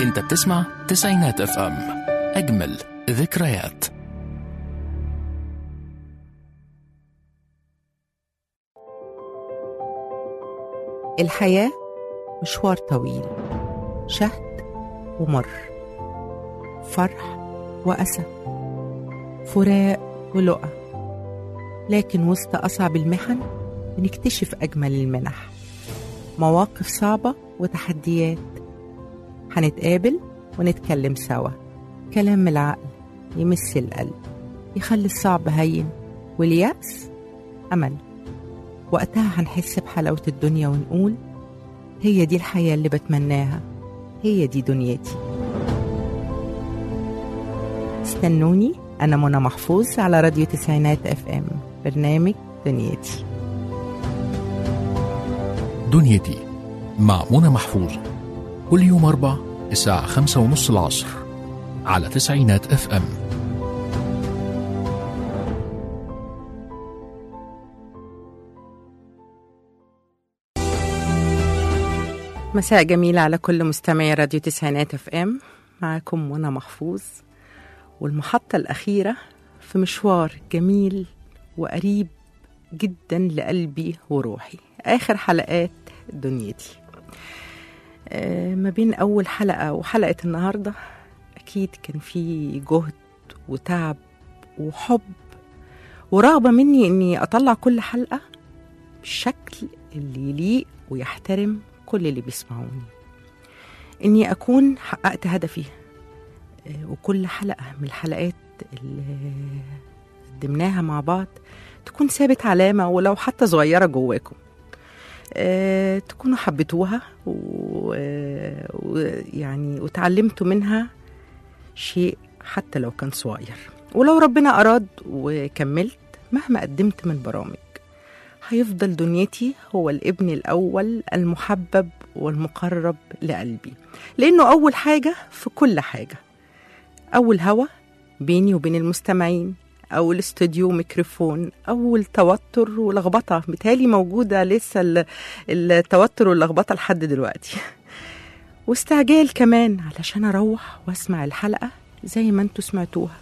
انت بتسمع تسعينات اف ام اجمل ذكريات الحياة مشوار طويل شهد ومر فرح وأسى فراق ولقى لكن وسط أصعب المحن بنكتشف أجمل المنح مواقف صعبة وتحديات هنتقابل ونتكلم سوا كلام من العقل يمس القلب يخلي الصعب هين واليأس أمل وقتها هنحس بحلاوة الدنيا ونقول هي دي الحياة اللي بتمناها هي دي دنيتي استنوني أنا منى محفوظ على راديو تسعينات اف ام برنامج دنيتي دنيتي مع منى محفوظ كل يوم أربع الساعة خمسة ونص العصر على تسعينات اف ام مساء جميل على كل مستمعي راديو تسعينات اف ام معاكم منى محفوظ والمحطة الأخيرة في مشوار جميل وقريب جدا لقلبي وروحي آخر حلقات دنيتي آه، ما بين أول حلقة وحلقة النهاردة أكيد كان في جهد وتعب وحب ورغبة مني إني أطلع كل حلقة بالشكل اللي يليق ويحترم كل اللي بيسمعوني إني أكون حققت هدفي آه، وكل حلقة من الحلقات اللي قدمناها مع بعض تكون سابت علامة ولو حتى صغيرة جواكم آه، تكونوا حبيتوها و- ويعني وتعلمتوا منها شيء حتى لو كان صغير ولو ربنا أراد وكملت مهما قدمت من برامج هيفضل دنيتي هو الابن الأول المحبب والمقرب لقلبي لأنه أول حاجة في كل حاجة أول هوا بيني وبين المستمعين أول استوديو ميكروفون أول توتر ولخبطة بتالي موجودة لسه ال- التوتر واللخبطة لحد دلوقتي واستعجال كمان علشان أروح وأسمع الحلقة زي ما انتوا سمعتوها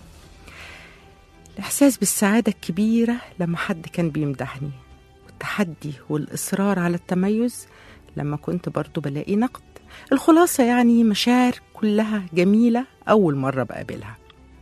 الإحساس بالسعادة الكبيرة لما حد كان بيمدحني والتحدي والإصرار على التميز لما كنت برضو بلاقي نقد الخلاصة يعني مشاعر كلها جميلة أول مرة بقابلها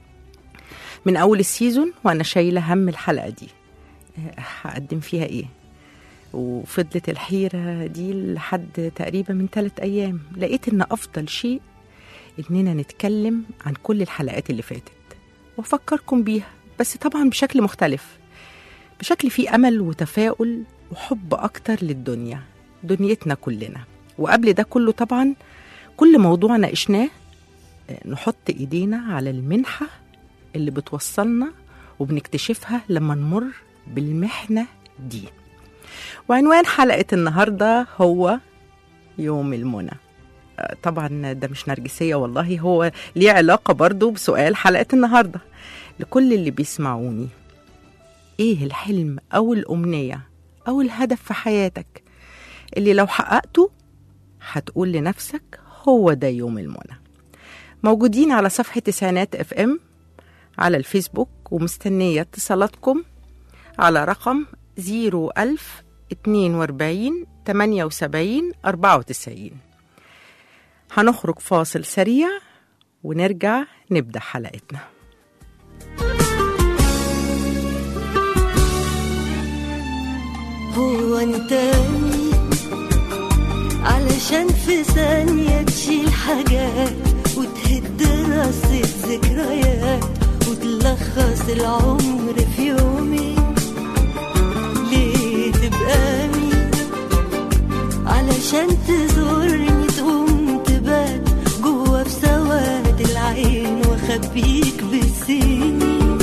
من أول السيزون وأنا شايلة هم الحلقة دي آه، هقدم فيها إيه وفضلت الحيرة دي لحد تقريبا من ثلاث أيام لقيت إن أفضل شيء إننا نتكلم عن كل الحلقات اللي فاتت وأفكركم بيها بس طبعا بشكل مختلف بشكل فيه أمل وتفاؤل وحب أكتر للدنيا دنيتنا كلنا وقبل ده كله طبعا كل موضوع ناقشناه آه، نحط إيدينا على المنحة اللي بتوصلنا وبنكتشفها لما نمر بالمحنة دي وعنوان حلقة النهاردة هو يوم المنى آه، طبعا ده مش نرجسية والله هو ليه علاقة برضو بسؤال حلقة النهاردة لكل اللي بيسمعوني ايه الحلم او الامنية او الهدف في حياتك اللي لو حققته هتقول لنفسك هو ده يوم المنى موجودين على صفحة تسعينات اف ام على الفيسبوك ومستنية اتصالاتكم على رقم 01000 42 78 94 هنخرج فاصل سريع ونرجع نبدأ حلقتنا هو انت مين علشان في ثانية تشيل حاجات وتهد راسة ذكريات وتلخص العمر في يومين ليه تبقى مين علشان تزورني تقوم تبات جوا في سواد العين واخبيك بالسنين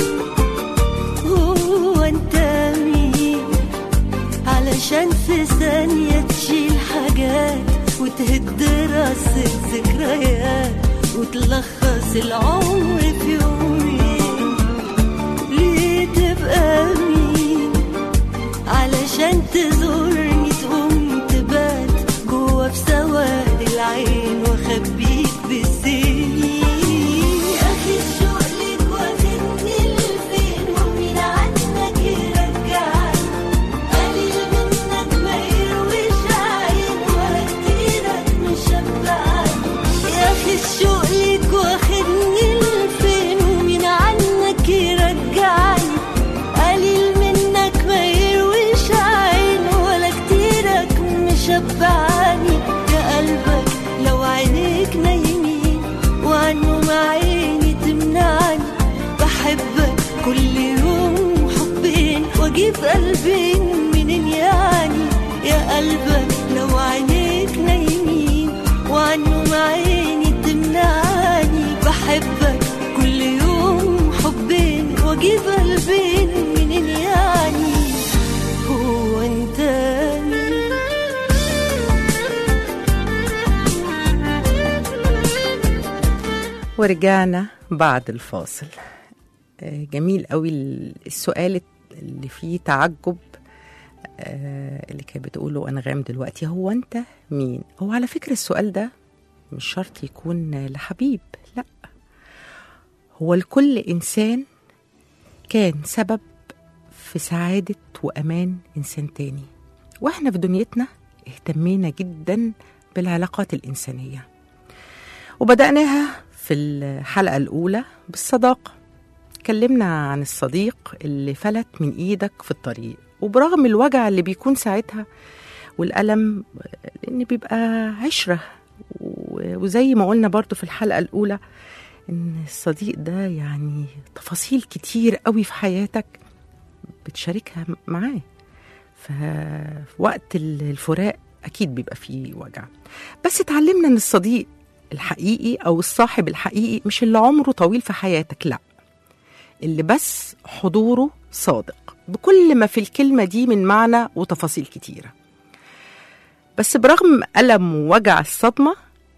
هو انت مين علشان في ثانية تشيل حاجات وتهد راسك ذكريات وتلخص العمر في يومين ليه تبقى مين علشان تزورني تقوم تبات جوا في سواد العين واخبيك بالسنين مشبعاني يا قلبك لو عينيك نايمين وعنهم عيني تمنعني بحبك كل يوم حبين واجيب قلبين منين يعني يا قلبك لو عينيك نايمين وعنهم عيني تمنعني بحبك كل يوم حبين واجيب قلبين منين يعني هو انت مين ورجعنا بعد الفاصل آه، جميل قوي السؤال اللي فيه تعجب آه، اللي كانت بتقوله انغام دلوقتي هو انت مين هو على فكره السؤال ده مش شرط يكون لحبيب لا هو لكل انسان كان سبب في سعاده وامان انسان تاني واحنا في دنيتنا اهتمينا جدا بالعلاقات الانسانيه وبدأناها في الحلقة الأولى بالصداقة اتكلمنا عن الصديق اللي فلت من إيدك في الطريق وبرغم الوجع اللي بيكون ساعتها والألم لأن بيبقى عشرة و- وزي ما قلنا برضو في الحلقة الأولى إن الصديق ده يعني تفاصيل كتير قوي في حياتك بتشاركها معاه ففي وقت الفراق أكيد بيبقى فيه وجع بس اتعلمنا إن الصديق الحقيقي أو الصاحب الحقيقي مش اللي عمره طويل في حياتك لأ اللي بس حضوره صادق بكل ما في الكلمة دي من معنى وتفاصيل كتيرة بس برغم ألم ووجع الصدمة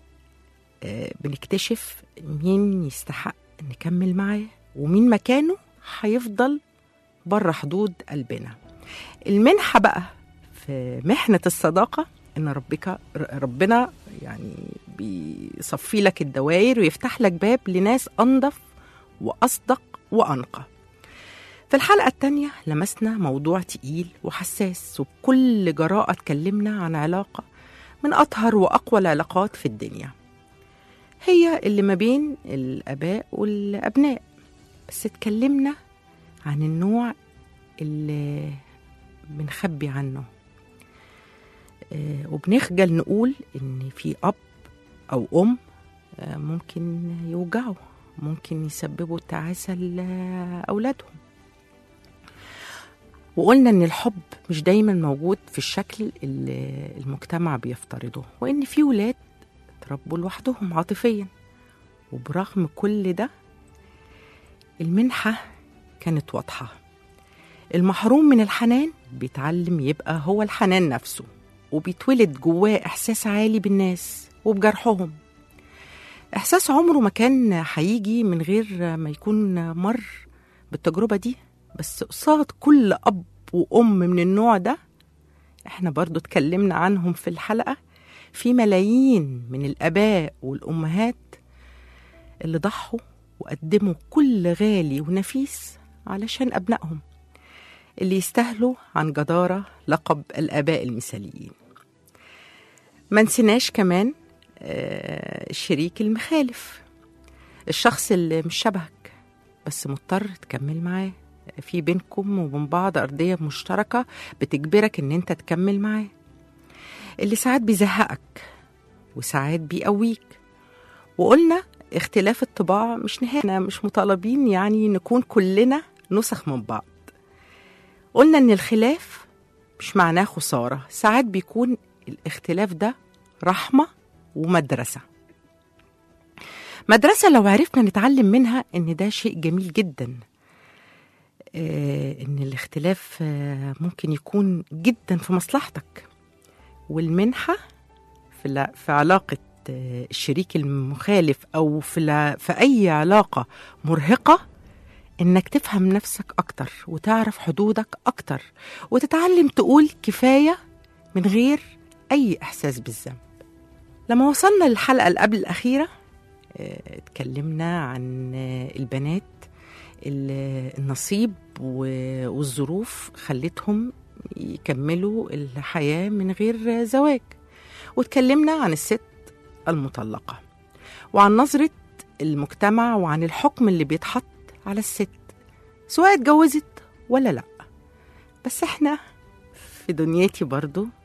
آه، بنكتشف مين يستحق نكمل معاه ومين مكانه هيفضل بره حدود قلبنا المنحة بقى في محنة الصداقة إن ربك ربنا يعني بيصفي لك الدوائر ويفتح لك باب لناس أنظف وأصدق وأنقى في الحلقة التانية لمسنا موضوع تقيل وحساس وبكل جراءة اتكلمنا عن علاقة من أطهر وأقوى العلاقات في الدنيا هي اللي ما بين الآباء والأبناء بس اتكلمنا عن النوع اللي بنخبي عنه آه، وبنخجل نقول إن في أب أو أم آه، ممكن يوجعوا ممكن يسببوا تعاسة لأولادهم وقلنا إن الحب مش دايما موجود في الشكل اللي المجتمع بيفترضه وإن في ولاد اتربوا لوحدهم عاطفيا وبرغم كل ده المنحة كانت واضحة المحروم من الحنان بيتعلم يبقى هو الحنان نفسه وبيتولد جواه إحساس عالي بالناس وبجرحهم إحساس عمره ما كان هيجي من غير ما يكون مر بالتجربة دي بس قصاد كل أب وأم من النوع ده إحنا برضو اتكلمنا عنهم في الحلقة في ملايين من الآباء والأمهات اللي ضحوا وقدموا كل غالي ونفيس علشان أبنائهم اللي يستاهلوا عن جدارة لقب الآباء المثاليين ما نسيناش كمان آه، الشريك المخالف الشخص اللي مش شبهك بس مضطر تكمل معاه في بينكم وبين بعض أرضية مشتركة بتجبرك إن أنت تكمل معاه اللي ساعات بيزهقك وساعات بيقويك وقلنا اختلاف الطباع مش نهاية إحنا مش مطالبين يعني نكون كلنا نسخ من بعض قلنا إن الخلاف مش معناه خسارة ساعات بيكون الاختلاف ده رحمة ومدرسة مدرسة لو عرفنا نتعلم منها إن ده شيء جميل جدا آه، إن الاختلاف آه، ممكن يكون جدا في مصلحتك والمنحة في, الع- في علاقة آه، الشريك المخالف أو في, الع- في أي علاقة مرهقة إنك تفهم نفسك أكتر وتعرف حدودك أكتر وتتعلم تقول كفاية من غير أي إحساس بالذنب لما وصلنا للحلقة اللي قبل الأخيرة آه، اتكلمنا عن آه، البنات اللي النصيب و- والظروف خلتهم يكملوا الحياة من غير زواج واتكلمنا عن الست المطلقة وعن نظرة المجتمع وعن الحكم اللي بيتحط على الست سواء اتجوزت ولا لا بس احنا في دنيتي برضو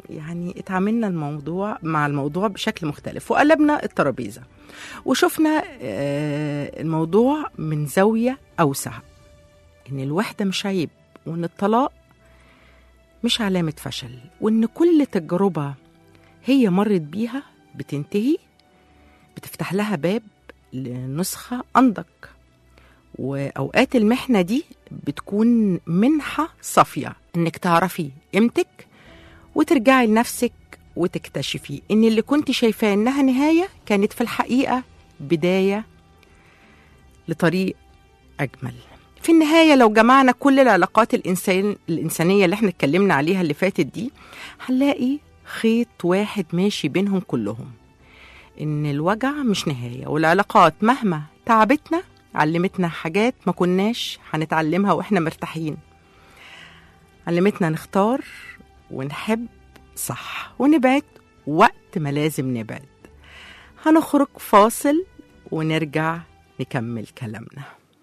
يعني اتعاملنا الموضوع مع الموضوع بشكل مختلف وقلبنا الترابيزة وشفنا آه، الموضوع من زاوية أوسع إن الوحدة مش عيب وإن الطلاق مش علامة فشل وإن كل تجربة هي مرت بيها بتنتهي بتفتح لها باب لنسخة أنضج وأوقات المحنة دي بتكون منحة صافية إنك تعرفي قيمتك وترجعي لنفسك وتكتشفي إن اللي كنت شايفاه إنها نهاية كانت في الحقيقة بداية لطريق أجمل في النهاية لو جمعنا كل العلاقات الإنسان الإنسانية اللي احنا اتكلمنا عليها اللي فاتت دي هنلاقي خيط واحد ماشي بينهم كلهم إن الوجع مش نهاية والعلاقات مهما تعبتنا علمتنا حاجات ما كناش هنتعلمها وإحنا مرتاحين علمتنا نختار ونحب صح ونبعد وقت ما لازم نبعد هنخرج فاصل ونرجع نكمل كلامنا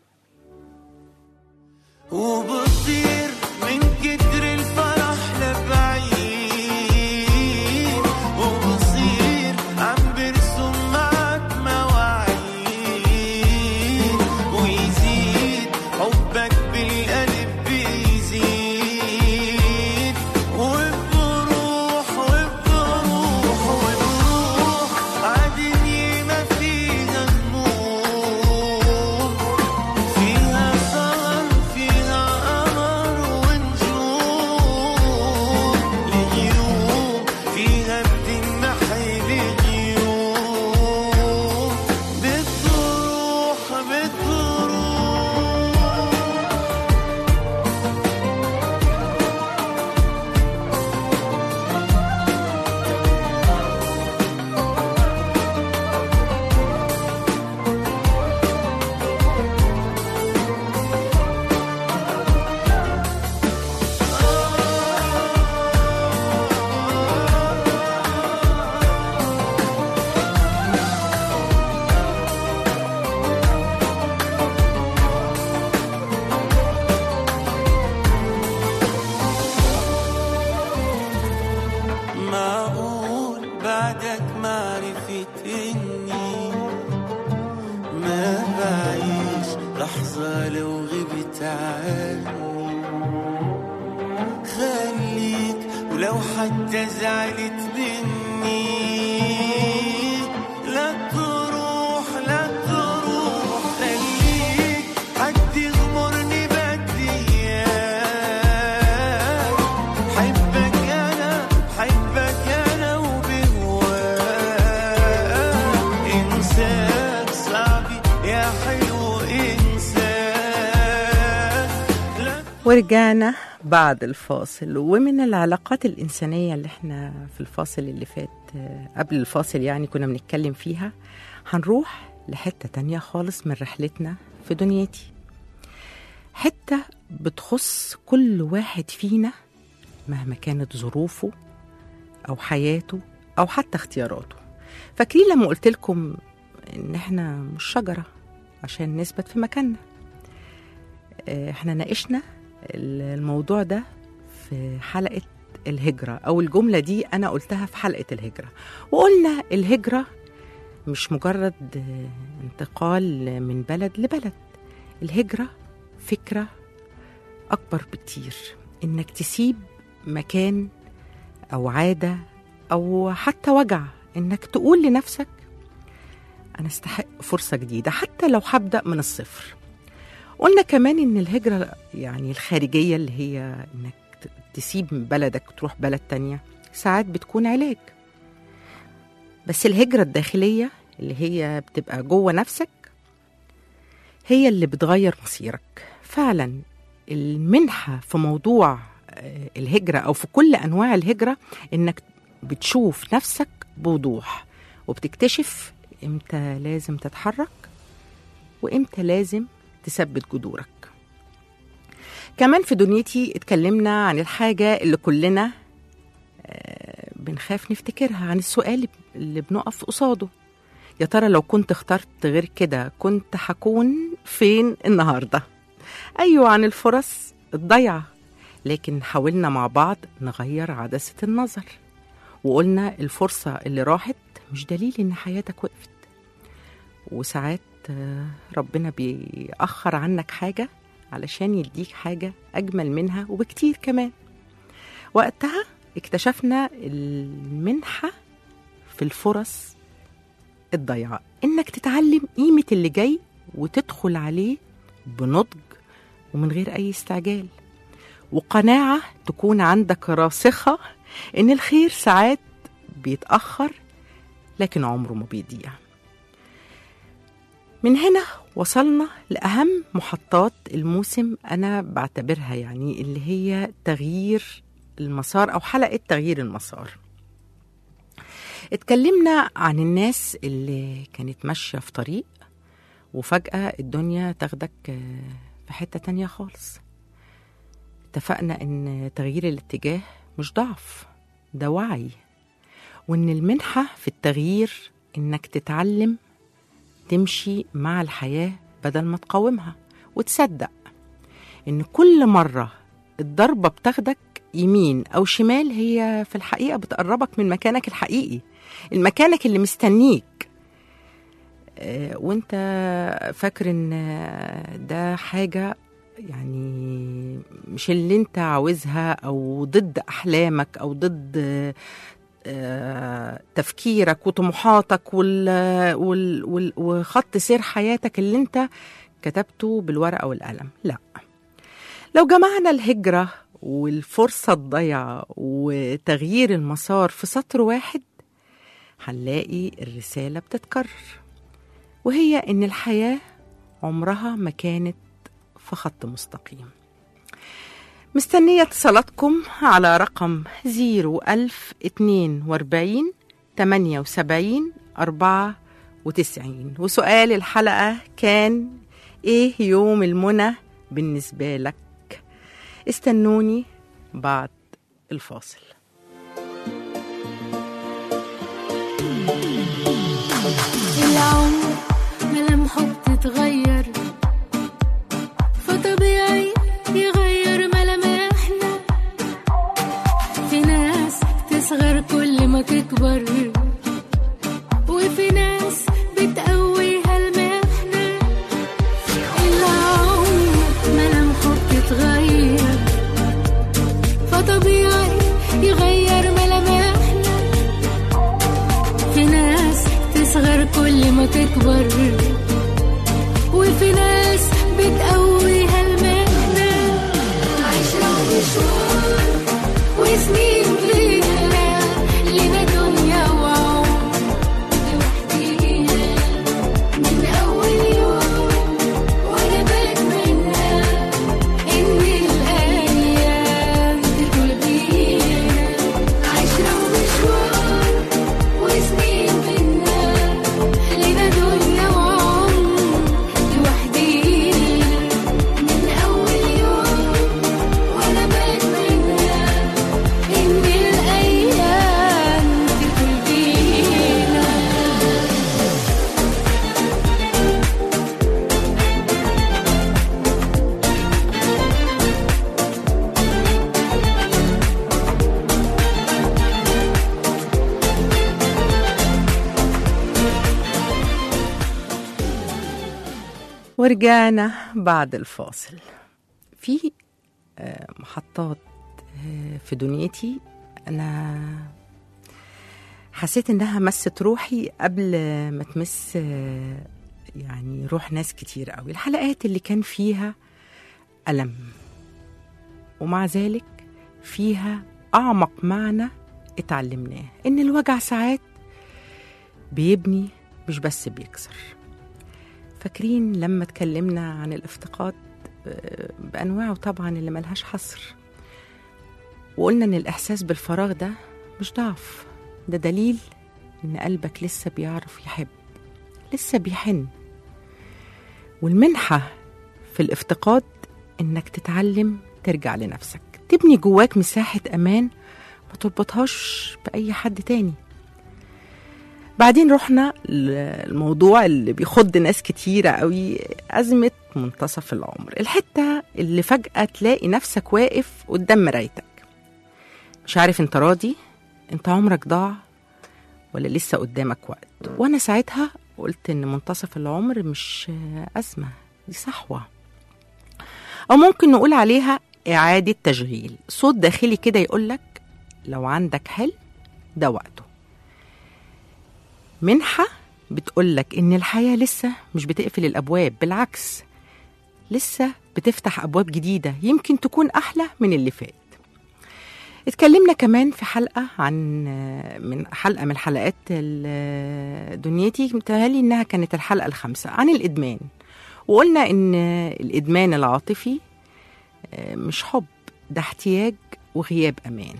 وبطير من كتر الفرح لبعيد وبصير عم برسم معك مواعيد ويزيد حبك بالقلب بيزيد وبروح وبروح وبروح عدني ما فيها هموم فيها سهر فيها قمر ونجوم الغيوم فيها بتنمحي الغيوم بتروح بتروح معقول بعدك معرفت اني ما بعيش لحظة لو غبت عني خليك ولو حتى زعلت مني لا تروح لا تروح خليك حد يغمرني بديات حبك انا حبك انا وبهواك انساك صعب يا حلو انساك لا ورجعنا بعد الفاصل ومن العلاقات الإنسانية اللي احنا في الفاصل اللي فات آه، قبل الفاصل يعني كنا بنتكلم فيها هنروح لحتة تانية خالص من رحلتنا في دنيتي حتة بتخص كل واحد فينا مهما كانت ظروفه أو حياته أو حتى اختياراته فاكرين لما قلت لكم إن احنا مش شجرة عشان نثبت في مكاننا آه، احنا ناقشنا الموضوع ده في حلقة الهجرة أو الجملة دي أنا قلتها في حلقة الهجرة وقلنا الهجرة مش مجرد آه، انتقال من بلد لبلد الهجرة فكرة أكبر بكتير إنك تسيب مكان أو عادة أو حتى وجع إنك تقول لنفسك أنا استحق فرصة جديدة حتى لو هبدأ من الصفر قلنا كمان ان الهجرة يعني الخارجية اللي هي انك ت- تسيب بلدك وتروح بلد تانية ساعات بتكون علاج بس الهجرة الداخلية اللي هي بتبقى جوه نفسك هي اللي بتغير مصيرك فعلا المنحة في موضوع آه، الهجرة أو في كل أنواع الهجرة إنك بتشوف نفسك بوضوح وبتكتشف إمتى لازم تتحرك وإمتى لازم تثبت جذورك كمان في دنيتي اتكلمنا عن الحاجة اللي كلنا آه، بنخاف نفتكرها عن السؤال اللي بنقف قصاده يا ترى لو كنت اخترت غير كده كنت هكون فين النهارده ايوه عن الفرص الضيعه لكن حاولنا مع بعض نغير عدسه النظر وقلنا الفرصة اللي راحت مش دليل إن حياتك وقفت وساعات آه، ربنا بيأخر عنك حاجة علشان يديك حاجة أجمل منها وبكتير كمان وقتها اكتشفنا المنحة في الفرص الضيعة إنك تتعلم قيمة اللي جاي وتدخل عليه بنضج ومن غير أي استعجال وقناعة تكون عندك راسخة إن الخير ساعات بيتأخر لكن عمره ما بيضيع من هنا وصلنا لأهم محطات الموسم أنا بعتبرها يعني اللي هي تغيير المسار أو حلقة تغيير المسار اتكلمنا عن الناس اللي كانت ماشية في طريق وفجأة الدنيا تاخدك آه، في حتة تانية خالص اتفقنا ان تغيير الاتجاه مش ضعف ده وعي وان المنحة في التغيير انك تتعلم تمشي مع الحياة بدل ما تقاومها وتصدق ان كل مرة الضربة بتاخدك يمين او شمال هي في الحقيقة بتقربك من مكانك الحقيقي المكانك اللي مستنيك آه، وانت فاكر ان آه، ده حاجة يعني مش اللي انت عاوزها او ضد احلامك او ضد آه، آه، تفكيرك وطموحاتك وال وال وال وخط سير حياتك اللي انت كتبته بالورقه والقلم لا لو جمعنا الهجره والفرصه الضيعه وتغيير المسار في سطر واحد هنلاقي الرساله بتتكرر وهي ان الحياه عمرها ما كانت في خط مستقيم مستنية اتصالاتكم على رقم 01042 78 94 وسؤال الحلقة كان إيه يوم المنى بالنسبة لك استنوني بعد الفاصل العمر ملامحه بتتغير فطبيعي يغير ملامحنا في ناس تصغر كل ما تكبر وفي ناس بتقويها المحنة العمر ملامحه بتتغير فطبيعي يغير ملامحنا في ناس تصغر كل ما تكبر وفي ناس بتقويها المهنة عشرة ومشوار وسنين لينا لنا دنيا وعمر لوحدينا من أول يوم وأنا بتمنى إن الأيام تطول بينا عشرة ومشوار وسنين منا لنا دنيا وعمر لوحدينا من أول يوم وأنا بتمنى إن الأيام تطول بينا ورجعنا بعد الفاصل في آه، محطات آه، في دنيتي انا حسيت انها مست روحي قبل ما تمس آه، يعني روح ناس كتير قوي الحلقات اللي كان فيها ألم ومع ذلك فيها أعمق معنى اتعلمناه إن الوجع ساعات بيبني مش بس بيكسر فاكرين لما اتكلمنا عن الافتقاد آه، بأنواعه طبعا اللي ملهاش حصر وقلنا إن الإحساس بالفراغ ده مش ضعف ده دليل إن قلبك لسه بيعرف يحب لسه بيحن والمنحة في الافتقاد إنك تتعلم ترجع لنفسك تبني جواك مساحة أمان ما تربطهاش بأي حد تاني بعدين رحنا الموضوع اللي بيخض ناس كتيرة قوي أزمة منتصف العمر الحتة اللي فجأة تلاقي نفسك واقف قدام مرايتك مش عارف انت راضي انت عمرك ضاع ولا لسه قدامك وقت وانا ساعتها قلت ان منتصف العمر مش آه، ازمه دي صحوه او ممكن نقول عليها اعاده تشغيل صوت داخلي كده يقولك لو عندك حلم ده وقته منحه بتقولك ان الحياه لسه مش بتقفل الابواب بالعكس لسه بتفتح ابواب جديده يمكن تكون احلى من اللي فات اتكلمنا كمان في حلقة عن من حلقة من حلقات ال- دنيتي متهيألي إنها كانت الحلقة الخامسة عن الإدمان وقلنا إن الإدمان العاطفي آه، مش حب ده احتياج وغياب أمان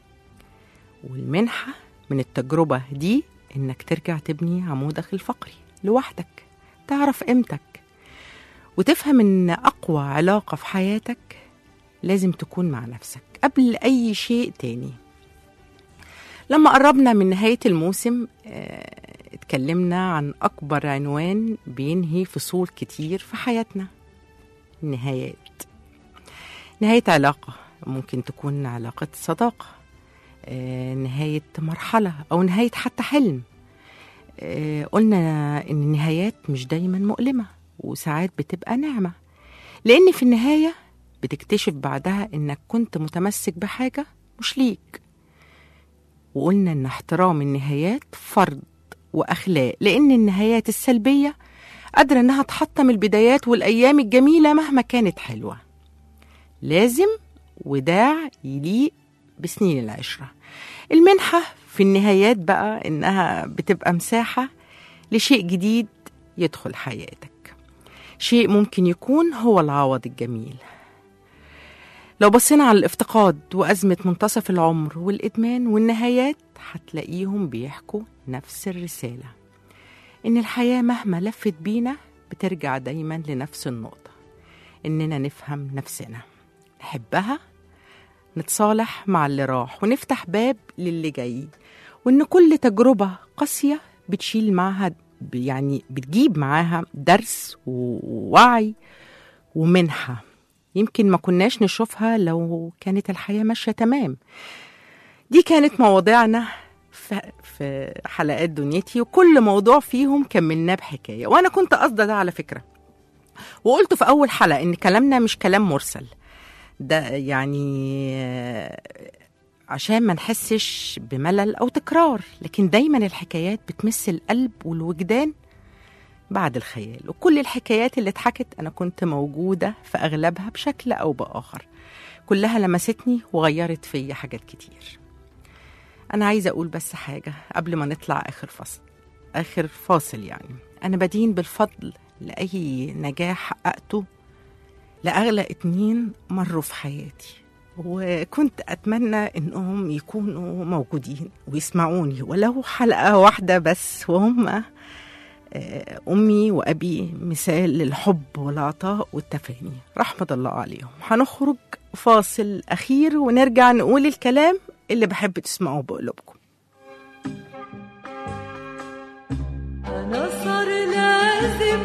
والمنحة من التجربة دي إنك ترجع تبني عمودك الفقري لوحدك تعرف قيمتك وتفهم إن أقوى علاقة في حياتك لازم تكون مع نفسك قبل أي شيء تاني لما قربنا من نهاية الموسم آه، اتكلمنا عن أكبر عنوان بينهي فصول كتير في حياتنا النهايات نهاية علاقة ممكن تكون علاقة صداقة آه، نهاية مرحلة أو نهاية حتى حلم آه، قلنا إن النهايات مش دايما مؤلمة وساعات بتبقى نعمة لأن في النهاية بتكتشف بعدها إنك كنت متمسك بحاجة مش ليك وقلنا إن احترام النهايات فرض وأخلاق لأن النهايات السلبية قادرة إنها تحطم البدايات والأيام الجميلة مهما كانت حلوة لازم وداع يليق بسنين العشرة المنحة في النهايات بقى إنها بتبقى مساحة لشيء جديد يدخل حياتك شيء ممكن يكون هو العوض الجميل لو بصينا على الافتقاد وأزمة منتصف العمر والإدمان والنهايات هتلاقيهم بيحكوا نفس الرسالة إن الحياة مهما لفت بينا بترجع دايما لنفس النقطة إننا نفهم نفسنا نحبها نتصالح مع اللي راح ونفتح باب للي جاي وإن كل تجربة قاسية بتشيل معاها يعني بتجيب معاها درس ووعي ومنحة يمكن ما كناش نشوفها لو كانت الحياة ماشية تمام دي كانت مواضيعنا في في حلقات دنيتي وكل موضوع فيهم كملناه بحكاية وأنا كنت قصده ده على فكرة وقلت في أول حلقة إن كلامنا مش كلام مرسل ده يعني آه، عشان ما نحسش بملل أو تكرار لكن دايما الحكايات بتمس القلب والوجدان بعد الخيال وكل الحكايات اللي اتحكت أنا كنت موجودة في أغلبها بشكل أو بآخر كلها لمستني وغيرت فيا حاجات كتير أنا عايزة أقول بس حاجة قبل ما نطلع آخر فصل آخر فاصل يعني أنا بدين بالفضل لأي نجاح حققته لأغلى اتنين مروا في حياتي وكنت أتمنى إنهم يكونوا موجودين ويسمعوني ولو حلقة واحدة بس وهم آه، أمي وأبي مثال للحب والعطاء والتفاني رحمة الله عليهم هنخرج فاصل أخير ونرجع نقول الكلام اللي بحب تسمعوه بقلوبكم أنا صار لازم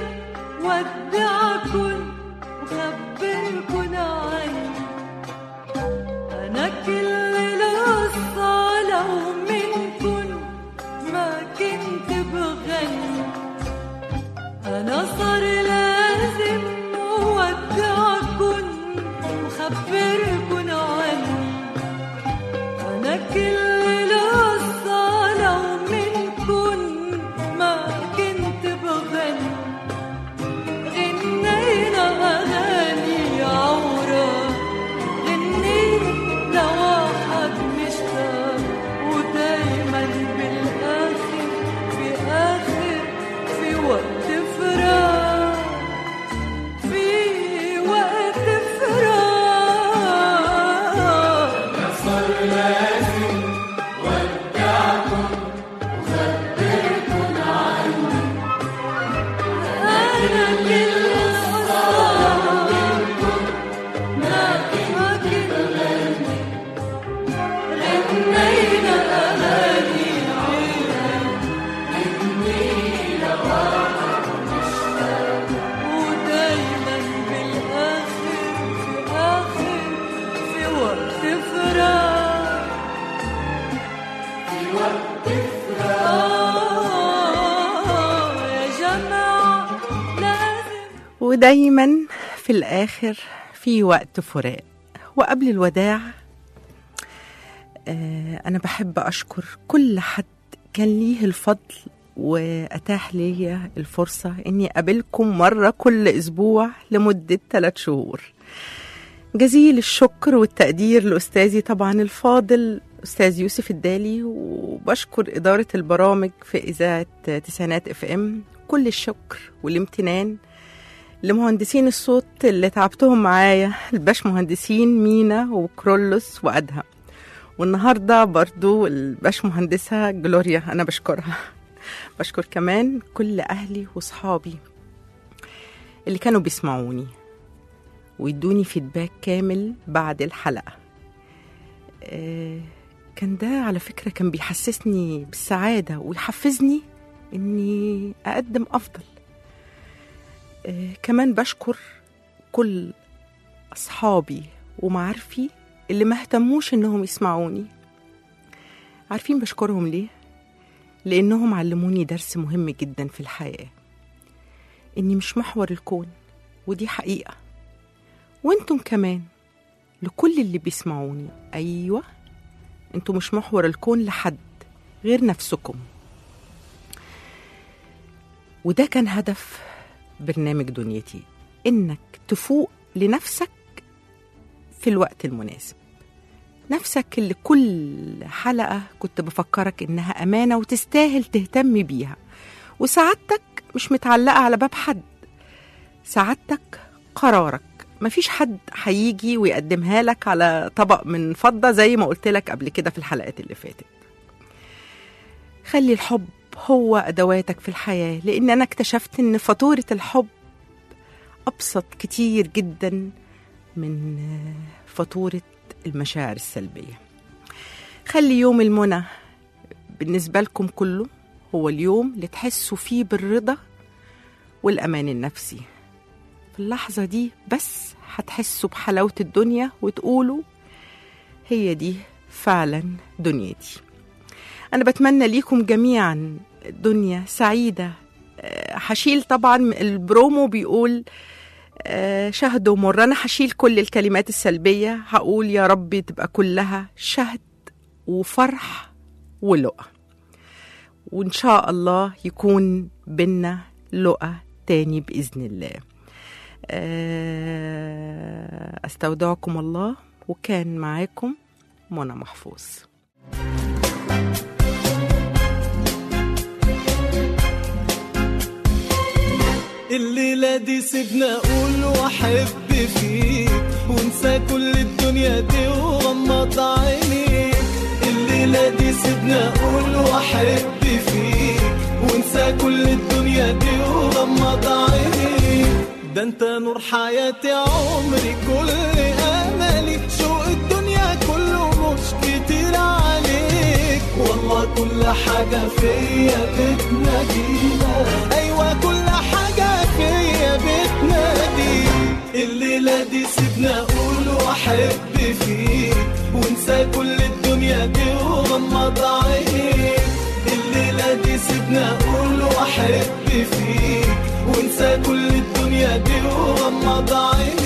ودعكن وخبركن عني أنا كل القصة لو منكن ما كنت بغني أنا صار لازم ودعكن وخبركن عني أنا كل القصة لو منكن ما كنت بغني غنينا آه يا جماعة لازم ودايما في الآخر في وقت فراق وقبل الوداع آه، أنا بحب أشكر كل حد كان ليه الفضل وأتاح لي الفرصة إني أقابلكم مرة كل أسبوع لمدة ثلاث شهور جزيل الشكر والتقدير لأستاذي طبعا الفاضل أستاذ يوسف الدالي وبشكر إدارة البرامج في إذاعة تسعينات اف ام كل الشكر والامتنان لمهندسين الصوت اللي تعبتهم معايا الباش مهندسين مينا وكرولوس وأدهم والنهارده برضو الباش مهندسة جلوريا أنا بشكرها بشكر كمان كل أهلي وصحابي اللي كانوا بيسمعوني ويدوني فيدباك كامل بعد الحلقة آه، كان ده على فكرة كان بيحسسني بالسعادة ويحفزني إني أقدم أفضل آه، كمان بشكر كل أصحابي ومعارفي اللي ما اهتموش إنهم يسمعوني عارفين بشكرهم ليه؟ لأنهم علموني درس مهم جدا في الحياة إني مش محور الكون ودي حقيقة وانتم كمان لكل اللي بيسمعوني أيوة انتم مش محور الكون لحد غير نفسكم وده كان هدف برنامج دنيتي انك تفوق لنفسك في الوقت المناسب نفسك اللي كل حلقة كنت بفكرك إنها أمانة وتستاهل تهتم بيها وسعادتك مش متعلقة على باب حد سعادتك قرارك مفيش حد هيجي ويقدمها لك على طبق من فضة زي ما قلت لك قبل كده في الحلقات اللي فاتت خلي الحب هو أدواتك في الحياة لأن أنا اكتشفت إن فاتورة الحب أبسط كتير جدا من آه، فاتورة المشاعر السلبية خلي يوم المنى بالنسبة لكم كله هو اليوم اللي تحسوا فيه بالرضا والأمان النفسي في اللحظة دي بس هتحسوا بحلاوة الدنيا وتقولوا هي دي فعلا دنيتي أنا بتمنى ليكم جميعا دنيا سعيدة آه، هشيل طبعا البرومو بيقول آه، شهد ومر أنا هشيل كل الكلمات السلبية هقول يا رب تبقى كلها شهد وفرح ولقى وإن شاء الله يكون بينا لقى تاني بإذن الله آه، أستودعكم الله وكان معاكم منى محفوظ الليلة دي سيبنا أقول وأحب فيك وانسى كل الدنيا دي وغمض عينيك الليلة دي سيبنا أقول وأحب فيك وانسى كل الدنيا دي وغمض عينيك ده انت نور حياتي عمري كل املي شوق الدنيا كله مش كتير عليك والله كل حاجة فيا بتنادينا ايوه كل حاجة فيا بتنادي الليلة دي سيبنا اقول واحب فيك وانسى كل الدنيا دي وغمض عينيك الليلة دي سيبنا اقول واحب فيك وانسى كل الدنيا دي وغمض عينيك